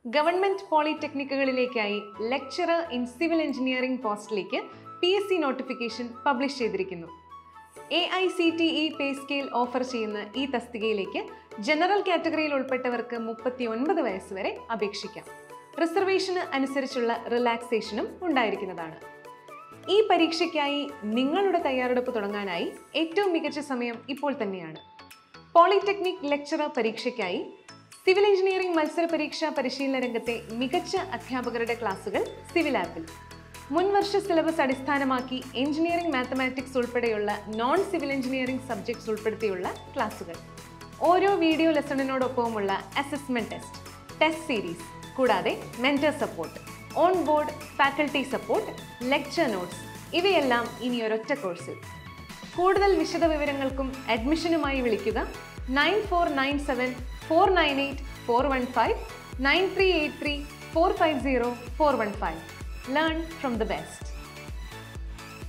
government പോളിടെക്നിക്കുകളിലേക്കായി lecturer in civil engineering പോസ്റ്റിലേക്ക് P S C notification publish ചെയ്തിരിക്കുന്നു A I C T E pay scale offer ചെയ്യുന്ന ഈ തസ്തികയിലേക്ക് ജനറൽ കാറ്റഗറിയിൽ ഉൾപ്പെട്ടവർക്ക് മുപ്പത്തി ഒൻപത് വയസ്സ് വരെ അപേക്ഷിക്കാം റിസർവേഷന് അനുസരിച്ചുള്ള റിലാക്സേഷനും ഉണ്ടായിരിക്കുന്നതാണ് ഈ പരീക്ഷയ്ക്കായി നിങ്ങളുടെ തയ്യാറെടുപ്പ് തുടങ്ങാനായി ഏറ്റവും മികച്ച സമയം ഇപ്പോൾ തന്നെയാണ് പോളിടെക്നിക് ലെക്ചറർ പരീക്ഷയ്ക്കായി സിവിൽ എഞ്ചിനീയറിംഗ് മത്സര പരീക്ഷാ പരിശീലന രംഗത്തെ മികച്ച അധ്യാപകരുടെ ക്ലാസുകൾ സിവിൽ ആപ്പിൽ മുൻവർഷ സിലബസ് അടിസ്ഥാനമാക്കി എഞ്ചിനീയറിംഗ് മാത്തമാറ്റിക്സ് ഉൾപ്പെടെയുള്ള നോൺ സിവിൽ എഞ്ചിനീയറിംഗ് സബ്ജക്ട്സ് ഉൾപ്പെടുത്തിയുള്ള ക്ലാസുകൾ ഓരോ വീഡിയോ ലെസണിനോടൊപ്പമുള്ള അസസ്മെന്റ് ടെസ്റ്റ് ടെസ്റ്റ് സീരീസ് കൂടാതെ mentor support on board faculty support lecture notes ഇവയെല്ലാം ഇനി ഒരൊറ്റ കോഴ്സിൽ കൂടുതൽ വിശദ വിവരങ്ങൾക്കും അഡ്മിഷനുമായി വിളിക്കുക nine four nine seven four nine eight four one five nine three eight three four five zero four one five learn from the best